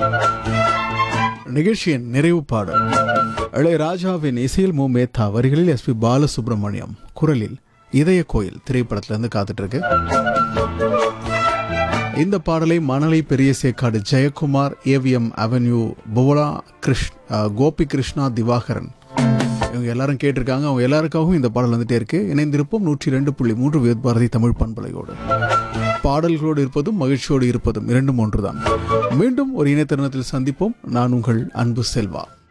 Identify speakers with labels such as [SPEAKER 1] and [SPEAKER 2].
[SPEAKER 1] நிகழ்ச்சியின் நிறைவு பாடல் இளையராஜாவின் இசையில் மு மேத்தா வரிகளில் எஸ் பி பாலசுப்ரமணியம் குரலில் இதய கோயில் திரைப்படத்திலிருந்து காத்துட்டு இருக்கு இந்த பாடலை மணலை பெரிய சேக்காடு ஜெயக்குமார் ஏவிஎம் அவென்யூ புவலா கிருஷ் அஹ், கோபி கிருஷ்ணா திவாகரன் இவங்க எல்லாரும் கேட்டிருக்காங்க அவங்க எல்லாருக்காகவும் இந்த பாடல் வந்துட்டே இருக்கு இணைந்திருப்போம் நூற்றி ரெண்டு புள்ளி மூன்று வியத் பாரதி தமிழ் பண்பலையோடு பாடல்களோடு இருப்பதும் மகிழ்ச்சியோடு இருப்பதும் இரண்டும் ஒன்றுதான் மீண்டும் ஒரு இணையதருணத்தில் சந்திப்போம் நான் உங்கள் அன்பு செல்வா